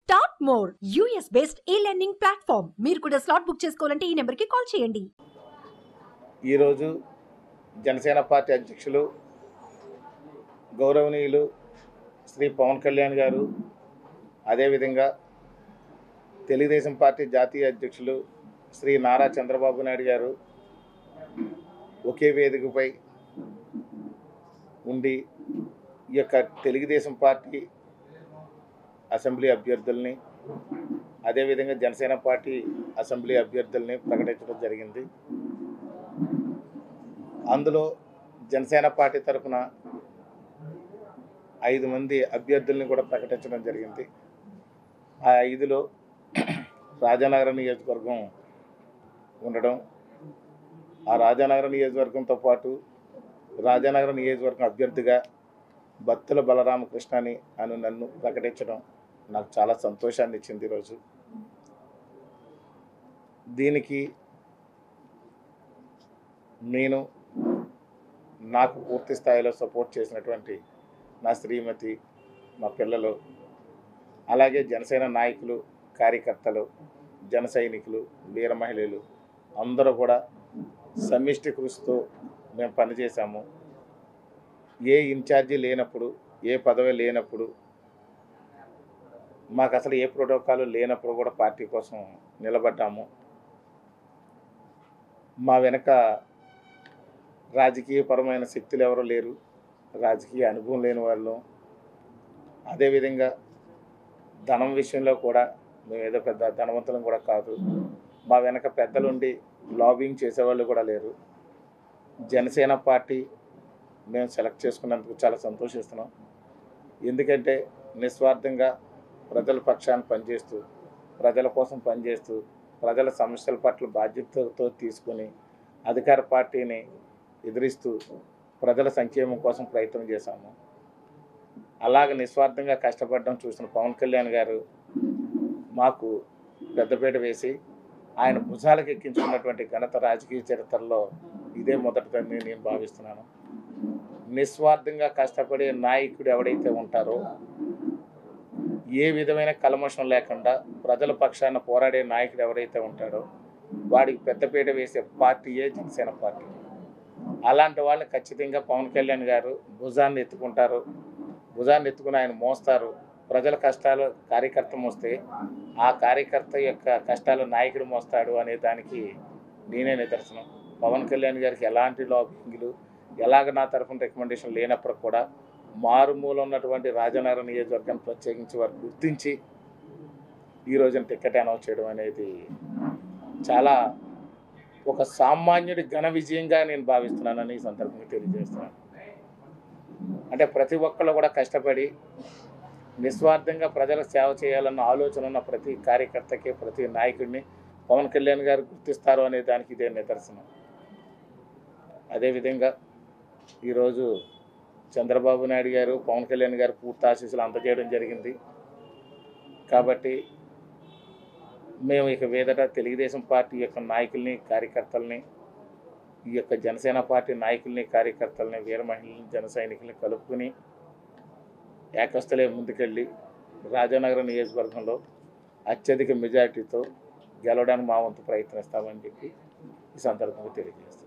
top more US based e learning platform మీరు కూడా slot book చేసుకోవాలంటే ఈ నెంబర్కి కాల్ చేయండి ఈరోజు జనసేన పార్టీ అధ్యక్షులు గౌరవనీయులు శ్రీ పవన్ కళ్యాణ్ గారు అదేవిధంగా తెలుగుదేశం పార్టీ జాతీయ అధ్యక్షులు శ్రీ నారా చంద్రబాబు నాయుడు గారు ఒకే వేదికపై ఉండి ఈ యొక్క తెలుగుదేశం పార్టీ అసెంబ్లీ అభ్యర్థుల్ని అదేవిధంగా జనసేన పార్టీ అసెంబ్లీ అభ్యర్థుల్ని ప్రకటించడం జరిగింది అందులో జనసేన పార్టీ తరఫున ఐదు మంది అభ్యర్థుల్ని కూడా ప్రకటించడం జరిగింది ఆ ఐదులో రాజానగరం నియోజకవర్గం ఉండడం ఆ రాజానగరం నియోజకవర్గంతో పాటు రాజానగరం నియోజకవర్గం అభ్యర్థిగా బత్తుల బలరామకృష్ణని అని నన్ను ప్రకటించడం నాకు చాలా సంతోషాన్ని ఇచ్చింది ఈరోజు దీనికి నేను నాకు పూర్తి స్థాయిలో సపోర్ట్ చేసినటువంటి నా శ్రీమతి మా పిల్లలు అలాగే జనసేన నాయకులు కార్యకర్తలు జన సైనికులు వీర మహిళలు అందరూ కూడా సమిష్టి కృషితో మేము పనిచేశాము ఏ ఇన్ఛార్జి లేనప్పుడు ఏ పదవి లేనప్పుడు మాకు అసలు ఏ ప్రోటోకాల్ లేనప్పుడు కూడా పార్టీ కోసం నిలబడ్డాము మా వెనక రాజకీయపరమైన శక్తులు ఎవరు లేరు రాజకీయ అనుభవం లేని వాళ్ళు అదేవిధంగా ధనం విషయంలో కూడా మేము ఏదో పెద్ద ధనవంతులం కూడా కాదు మా వెనక పెద్దలుండి లాబింగ్ చేసేవాళ్ళు కూడా లేరు జనసేన పార్టీ మేము సెలెక్ట్ చేసుకున్నందుకు చాలా సంతోషిస్తున్నాం ఎందుకంటే నిస్వార్థంగా ప్రజల పక్షాన్ని పనిచేస్తూ ప్రజల కోసం పనిచేస్తూ ప్రజల సమస్యల పట్ల బాధ్యతతో తీసుకొని అధికార పార్టీని ఎదిరిస్తూ ప్రజల సంక్షేమం కోసం ప్రయత్నం చేశాము అలాగ నిస్వార్థంగా కష్టపడడం చూసిన పవన్ కళ్యాణ్ గారు మాకు పెద్దపీట వేసి ఆయన భుజాలకు ఎక్కించుకున్నటువంటి ఘనత రాజకీయ చరిత్రలో ఇదే మొదటిదని నేను భావిస్తున్నాను నిస్వార్థంగా కష్టపడే నాయకుడు ఎవడైతే ఉంటారో ఏ విధమైన కల్మషం లేకుండా ప్రజల పక్షాన పోరాడే నాయకుడు ఎవరైతే ఉంటాడో వాడికి పెద్దపీట వేసే పార్టీయే జనసేన పార్టీ అలాంటి వాళ్ళని ఖచ్చితంగా పవన్ కళ్యాణ్ గారు భుజాన్ని ఎత్తుకుంటారు భుజాన్ని ఎత్తుకుని ఆయన మోస్తారు ప్రజల కష్టాలు కార్యకర్త మోస్తే ఆ కార్యకర్త యొక్క కష్టాలు నాయకుడు మోస్తాడు అనే దానికి నేనే నిదర్శనం పవన్ కళ్యాణ్ గారికి ఎలాంటి లాబింగ్లు ఎలాగ నా తరఫున రికమెండేషన్ లేనప్పుడు కూడా మారుమూల ఉన్నటువంటి రాజనగరం నియోజకవర్గాన్ని ప్రత్యేకించి వారు గుర్తించి ఈ రోజున టికెట్ అనౌన్స్ చేయడం అనేది చాలా ఒక సామాన్యుడి ఘన విజయంగా నేను భావిస్తున్నానని ఈ సందర్భంగా తెలియజేస్తున్నాను అంటే ప్రతి ఒక్కళ్ళు కూడా కష్టపడి నిస్వార్థంగా ప్రజలకు సేవ చేయాలన్న ఆలోచన ఉన్న ప్రతి కార్యకర్తకి ప్రతి నాయకుడిని పవన్ కళ్యాణ్ గారు గుర్తిస్తారు అనే దానికి ఇదే నిదర్శనం అదేవిధంగా ఈరోజు చంద్రబాబు నాయుడు గారు పవన్ కళ్యాణ్ గారు పూర్తి ఆశీస్సులు అందజేయడం జరిగింది కాబట్టి మేము ఇక మీదట తెలుగుదేశం పార్టీ యొక్క నాయకుల్ని కార్యకర్తల్ని ఈ యొక్క జనసేన పార్టీ నాయకుల్ని కార్యకర్తల్ని వీర మహిళల్ని జన సైనికుల్ని కలుపుకుని ఏకస్థలే ముందుకెళ్ళి రాజానగరం నియోజకవర్గంలో అత్యధిక మెజార్టీతో గెలవడానికి మా వంతు ప్రయత్నిస్తామని చెప్పి ఈ సందర్భంగా తెలియజేస్తాం